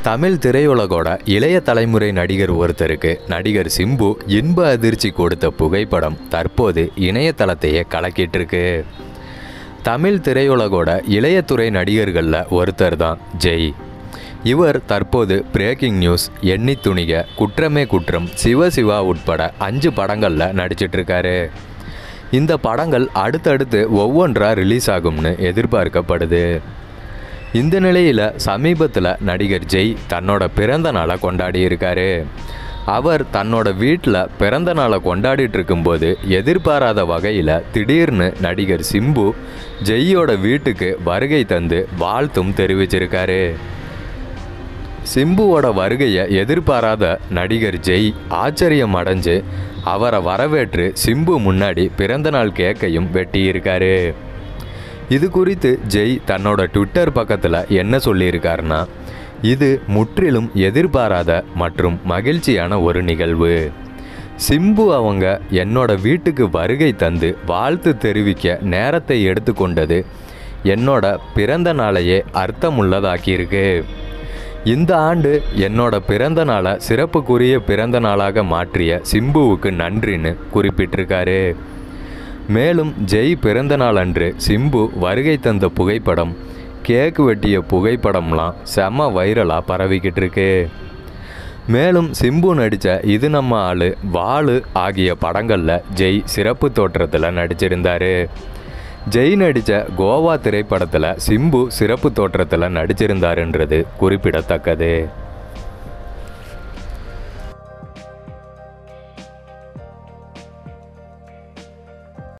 தமிழ் திரையுலகோட இளைய தலைமுறை நடிகர் ஒருத்தருக்கு நடிகர் சிம்பு இன்ப அதிர்ச்சி கொடுத்த புகைப்படம் தற்போது இணையதளத்தையே கலக்கிட்டு இருக்கு தமிழ் திரையுலகோட இளையத்துறை நடிகர்களில் ஒருத்தர் தான் ஜெய் இவர் தற்போது பிரேக்கிங் நியூஸ் எண்ணி துணிக குற்றமே குற்றம் சிவசிவா உட்பட அஞ்சு படங்களில் நடிச்சிட்டு இருக்காரு இந்த படங்கள் அடுத்தடுத்து ஒவ்வொன்றா ரிலீஸ் ஆகும்னு எதிர்பார்க்கப்படுது இந்த நிலையில் சமீபத்தில் நடிகர் ஜெய் தன்னோட பிறந்த நாளை கொண்டாடி இருக்காரு அவர் தன்னோட வீட்டில் பிறந்த நாளை கொண்டாடிட்டு இருக்கும்போது எதிர்பாராத வகையில் திடீர்னு நடிகர் சிம்பு ஜெய்யோட வீட்டுக்கு வருகை தந்து வாழ்த்தும் தெரிவிச்சிருக்காரு சிம்புவோட வருகையை எதிர்பாராத நடிகர் ஜெய் ஆச்சரியம் அடைஞ்சு அவரை வரவேற்று சிம்பு முன்னாடி பிறந்தநாள் கேக்கையும் வெட்டியிருக்காரு இது குறித்து ஜெய் தன்னோட ட்விட்டர் பக்கத்தில் என்ன சொல்லியிருக்காருன்னா இது முற்றிலும் எதிர்பாராத மற்றும் மகிழ்ச்சியான ஒரு நிகழ்வு சிம்பு அவங்க என்னோட வீட்டுக்கு வருகை தந்து வாழ்த்து தெரிவிக்க நேரத்தை எடுத்துக்கொண்டது என்னோட பிறந்த நாளையே அர்த்தமுள்ளதாக்கியிருக்கு இந்த ஆண்டு என்னோட பிறந்த நாளை சிறப்புக்குரிய பிறந்த நாளாக மாற்றிய சிம்புவுக்கு நன்றின்னு குறிப்பிட்டிருக்காரு மேலும் ஜெய் பிறந்த நாள் அன்று சிம்பு வருகை தந்த புகைப்படம் கேக் வெட்டிய புகைப்படம்லாம் செம வைரலாக பரவிக்கிட்டு இருக்கு மேலும் சிம்பு நடித்த இது நம்ம ஆளு வாளு ஆகிய படங்களில் ஜெய் சிறப்பு தோற்றத்தில் நடிச்சிருந்தாரு ஜெய் நடித்த கோவா திரைப்படத்தில் சிம்பு சிறப்பு தோற்றத்தில் நடிச்சிருந்தாருன்றது குறிப்பிடத்தக்கது